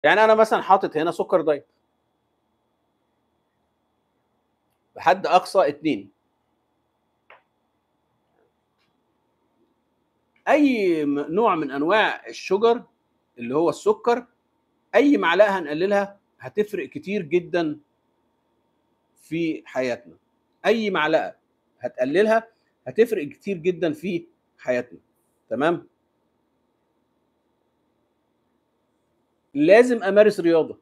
يعني انا مثلا حاطط هنا سكر دايت بحد اقصى اتنين اي م- نوع من انواع الشجر اللي هو السكر اي معلقه هنقللها هتفرق كتير جدا في حياتنا اي معلقه هتقللها هتفرق كتير جدا في حياتنا تمام لازم امارس رياضه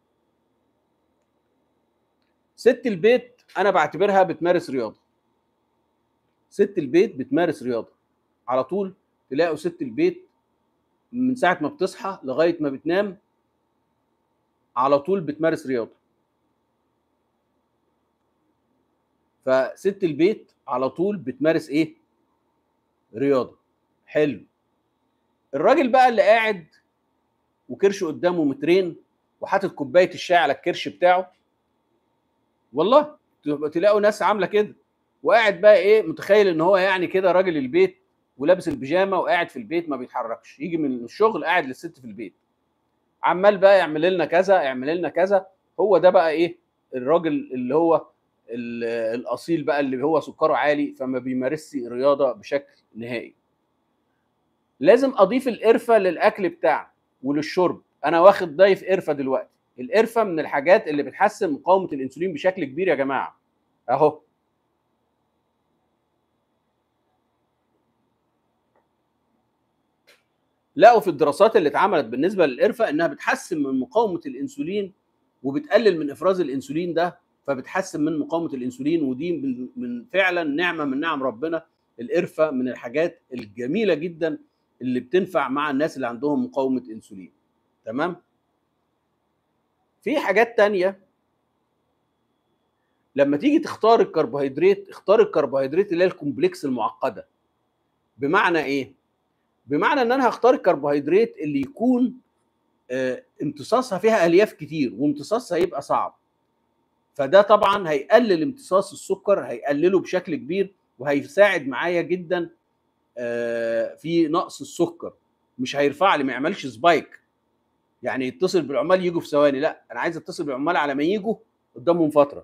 ست البيت انا بعتبرها بتمارس رياضه ست البيت بتمارس رياضه على طول تلاقوا ست البيت من ساعه ما بتصحى لغايه ما بتنام على طول بتمارس رياضه فست البيت على طول بتمارس ايه رياضه حلو الراجل بقى اللي قاعد وكرشه قدامه مترين وحاطط كوبايه الشاي على الكرش بتاعه والله تبقى تلاقوا ناس عامله كده وقاعد بقى ايه متخيل ان هو يعني كده راجل البيت ولابس البيجامه وقاعد في البيت ما بيتحركش يجي من الشغل قاعد للست في البيت عمال بقى يعمل لنا كذا يعمل لنا كذا هو ده بقى ايه الراجل اللي هو ال- الاصيل بقى اللي هو سكره عالي فما بيمارسش رياضه بشكل نهائي لازم اضيف القرفه للاكل بتاعنا وللشرب انا واخد ضيف قرفه دلوقتي القرفه من الحاجات اللي بتحسن مقاومه الانسولين بشكل كبير يا جماعه اهو لقوا في الدراسات اللي اتعملت بالنسبه للقرفه انها بتحسن من مقاومه الانسولين وبتقلل من افراز الانسولين ده فبتحسن من مقاومه الانسولين ودي من- من فعلا نعمه من نعم ربنا القرفه من الحاجات الجميله جدا اللي بتنفع مع الناس اللي عندهم مقاومه انسولين تمام في حاجات تانية لما تيجي تختار الكربوهيدرات اختار الكربوهيدرات اللي هي الكومبلكس المعقده بمعنى ايه بمعنى ان انا هختار الكربوهيدرات اللي يكون آه، امتصاصها فيها الياف كتير وامتصاصها هيبقى صعب فده طبعا هيقلل امتصاص السكر هيقلله بشكل كبير وهيساعد معايا جدا آه، في نقص السكر مش هيرفع لي ما يعملش سبايك يعني يتصل بالعمال يجوا في ثواني لا انا عايز اتصل بالعمال على ما يجوا قدامهم فتره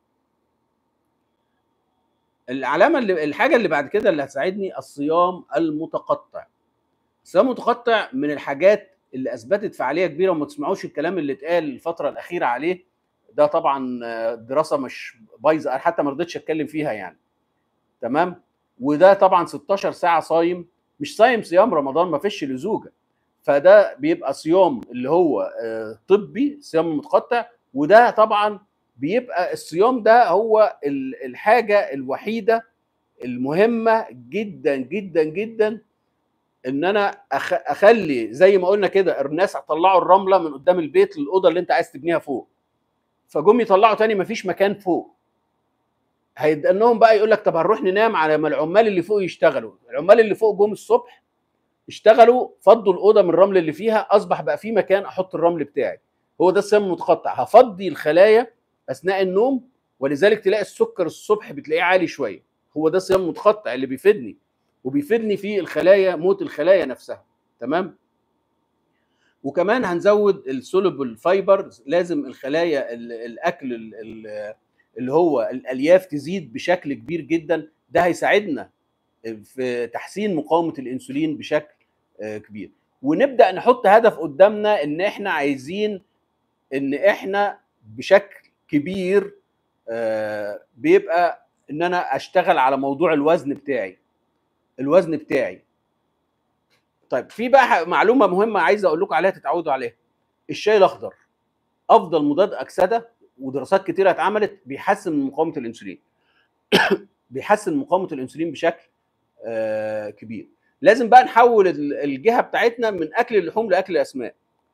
العلامه اللي الحاجه اللي بعد كده اللي هتساعدني الصيام المتقطع الصيام المتقطع من الحاجات اللي اثبتت فعاليه كبيره وما تسمعوش الكلام اللي اتقال الفتره الاخيره عليه ده طبعا آه، دراسه مش بايظه أنا حتى ما رضيتش اتكلم فيها يعني تمام وده طبعا 16 ساعه صايم مش صايم صيام رمضان ما فيش لزوجه فده بيبقى صيام اللي هو آه، طبي صيام متقطع وده طبعا بيبقى الصيام ده هو ال- الحاجه الوحيده المهمه جدا جدا جدا ان انا أخ- اخلي زي ما قلنا كده الناس طلعوا الرمله من قدام البيت للاوضه اللي انت عايز تبنيها فوق فجم يطلعوا تاني مفيش مكان فوق هيدنهم بقى يقول لك طب هنروح ننام على ما العمال اللي فوق يشتغلوا العمال اللي فوق جم الصبح اشتغلوا فضوا الاوضه من الرمل اللي فيها اصبح بقى في مكان احط الرمل بتاعي هو ده الصيام المتقطع هفضي الخلايا اثناء النوم ولذلك تلاقي السكر الصبح بتلاقيه عالي شويه هو ده الصيام المتقطع اللي بيفيدني وبيفيدني في الخلايا موت الخلايا نفسها تمام وكمان هنزود السولوبل فايبر لازم الخلايا ال- الاكل ال- ال- اللي هو الالياف تزيد بشكل كبير جدا ده هيساعدنا في تحسين مقاومه الانسولين بشكل آه، كبير ونبدا نحط هدف قدامنا ان احنا عايزين ان احنا بشكل كبير آه، بيبقى ان انا اشتغل على موضوع الوزن بتاعي الوزن بتاعي طيب في بقى ح- معلومه مهمه عايز اقول لكم عليها تتعودوا عليها الشاي الاخضر افضل مضاد اكسده ودراسات كتيره اتعملت بيحسن من مقاومه الانسولين بيحسن من مقاومه الانسولين بشكل آه كبير لازم بقى نحول ال- الجهه بتاعتنا من اكل اللحوم لاكل الاسماك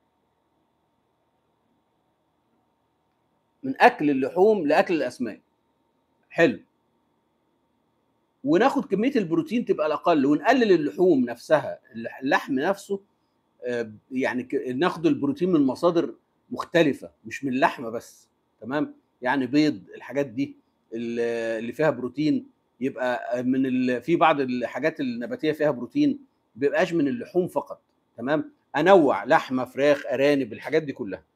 من اكل اللحوم لاكل الاسماك حلو وناخد كميه البروتين تبقى الاقل ونقلل اللحوم نفسها اللح- اللحم نفسه آه، يعني ك- ناخد البروتين من مصادر مختلفه مش من اللحمه بس تمام يعني بيض الحاجات دي ال- اللي فيها بروتين يبقى من ال... في بعض الحاجات النباتيه فيها بروتين ما بيبقاش من اللحوم فقط تمام انوع لحمه فراخ ارانب الحاجات دي كلها